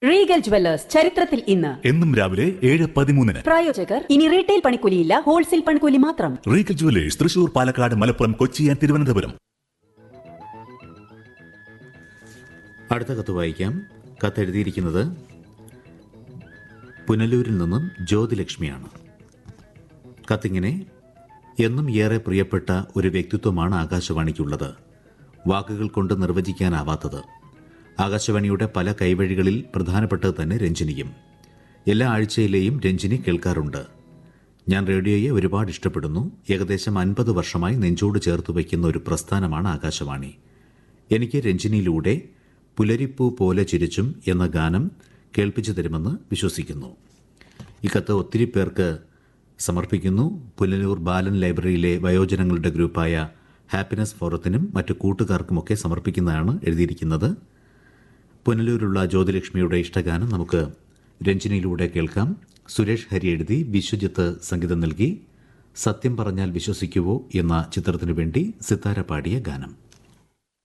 Regal jewellers ചരിത്രത്തിൽ ഇന്ന് എന്നും രാവിലെ ഏഴ് പതിമൂന്നിന് പ്രായോജകർ ഇനി റീറ്റെയിൽ പണിക്കൂലിയില്ല ഹോൾസെയിൽ പണിക്കൂലി മാത്രം Regal Jewellers Thrissur Palakkad Malappuram Kochi and Thiruvananthapuram അടുത്ത കത്ത് വായിക്കാം കത്ത് എഴുതിയിരിക്കുന്നത് പുനലൂരിൽ നിന്നും ജ്യോതിലക്ഷ്മിയാണ് കത്തിങ്ങനെ എന്നും ഏറെ പ്രിയപ്പെട്ട ഒരു വ്യക്തിത്വമാണ് ആകാശവാണിക്കുള്ളത് വാക്കുകൾ കൊണ്ട് നിർവചിക്കാനാവാത്തത് ആകാശവാണിയുടെ പല കൈവഴികളിൽ പ്രധാനപ്പെട്ടത് തന്നെ രഞ്ജിനിയും എല്ലാ ആഴ്ചയിലെയും രഞ്ജിനി കേൾക്കാറുണ്ട് ഞാൻ റേഡിയോയെ ഒരുപാട് ഇഷ്ടപ്പെടുന്നു ഏകദേശം അൻപത് വർഷമായി നെഞ്ചോട് ചേർത്ത് വയ്ക്കുന്ന ഒരു പ്രസ്ഥാനമാണ് ആകാശവാണി എനിക്ക് രഞ്ജിനിയിലൂടെ പുലരിപ്പൂ പോലെ ചിരിച്ചും എന്ന ഗാനം കേൾപ്പിച്ചു തരുമെന്ന് വിശ്വസിക്കുന്നു ഈ കത്ത് ഒത്തിരി പേർക്ക് സമർപ്പിക്കുന്നു പുനലൂർ ബാലൻ ലൈബ്രറിയിലെ വയോജനങ്ങളുടെ ഗ്രൂപ്പായ ഹാപ്പിനെസ് ഫോറത്തിനും മറ്റു കൂട്ടുകാർക്കുമൊക്കെ സമർപ്പിക്കുന്നതാണ് എഴുതിയിരിക്കുന്നത് പുനലൂരുള്ള ജ്യോതിലക്ഷ്മിയുടെ ഇഷ്ടഗാനം നമുക്ക് രഞ്ജിനിയിലൂടെ കേൾക്കാം സുരേഷ് ഹരി എഴുതി വിശ്വജിത്ത് സംഗീതം നൽകി സത്യം പറഞ്ഞാൽ വിശ്വസിക്കുവോ എന്ന ചിത്രത്തിനു വേണ്ടി സിത്താര പാടിയ ഗാനം